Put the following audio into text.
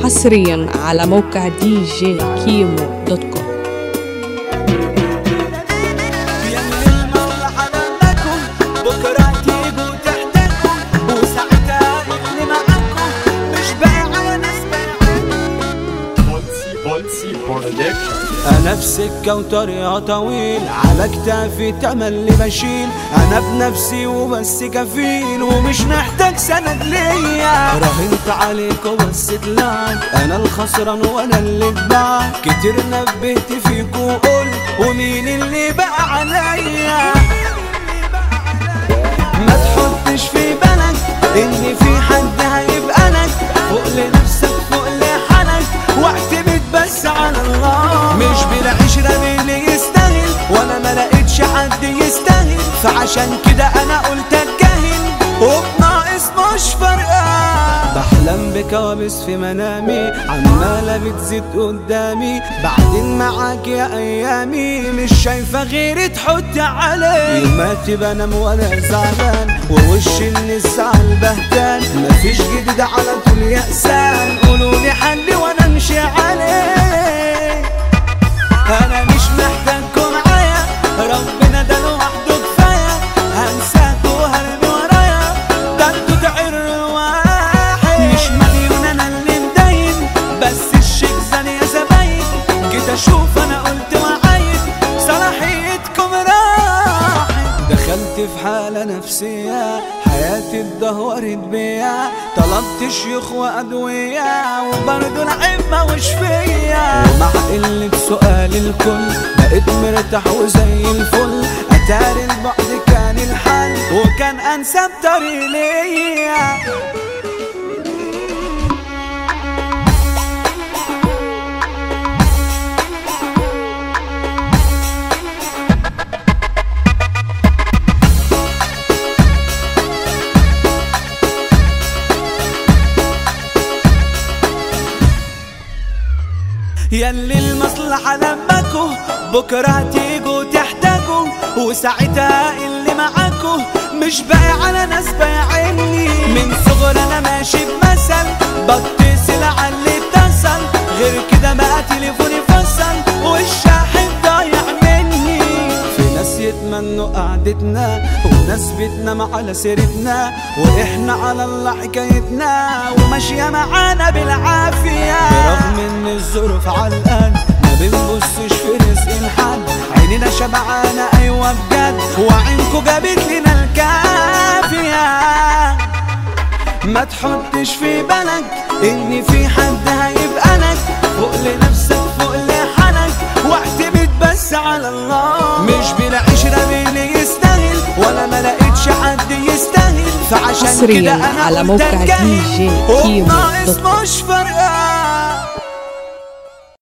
حصريا على موقع دي جي كيمو دوت كوم يملي المولى حلمكم بكرة تيجوا تحتكم وساعتها اللي معاكم مش بايع ناس Bolzi, Bolzi Production. انا في سكة وطريقها طويل على كتافي تملي بشيل انا بنفسي وبس كفيل ومش محتاج سند ليا راهنت عليك وبس طلعت انا الخسران وانا اللي اتبعت كتير نبهت فيك وقلت ومين اللي بقى عليا ما تحطش في بالك ان في حد هيبقى لك فوق لنفسك فوق لحالك واعتمد بس على الله مش بالعشرة اللي يستاهل وانا ما لقيتش حد يستاهل فعشان كده انا قلت اتجاهل وبناقص مش فارقة بحلم بكوابيس في منامي عمالة بتزيد قدامي بعدين معاك يا ايامي مش شايفة غيري تحط علي يوماتي بنام وانا زعلان ووشي اللي الزعل بهتان مفيش جديد على طول يأسان قولولي حل وانا امشي عليه انا مش محتاجكم معايا ربنا ده لوحده كفايه هنساكوا وهرمي ورايا ده انتوا تعروا واحد مش مليون انا اللي مدين بس الشيك زان يا زباين جيت اشوف انا قلت وعايد صلاحيتكم راحت دخلت في حالة نفسية حياتي اتدهورت بيا طلبت شيوخ وأدوية وبرضه العيب مش فيا ومع قلة سؤال الكل بقيت مرتاح وزي الفل أتاري البعد كان الحل وكان أنسب طريق ليا ياللي المصلحة لمكوا بكرة تيجوا تحتاجوا وساعتها اللي معاكوا مش باقي على ناس بايعيني من صغر انا ماشي بمثل بتصل على اللي اتصل غير كده بقى تليفوني فصل والشاحن ضايع مني في ناس يتمنوا قعدتنا وناس بتنام على سيرتنا واحنا على الله حكايتنا وماشية معانا بالعافية برغم ان الظروف علقان ما بنبصش في رزق الحد عينينا شبعانة ايوه بجد وعينكوا جابت لنا الكافية ما تحطش في بالك ان في حد هيبقى لك فوق لنفسك فوق لحالك واعتمد بس على الله مش بالعشرة اللي يستاهل ولا ما لقيتش حد يستاهل فعشان حصرياً كده انا على قلت موقع أتجاهل DJ كيمو وبناقص دوت كوم. مش فارق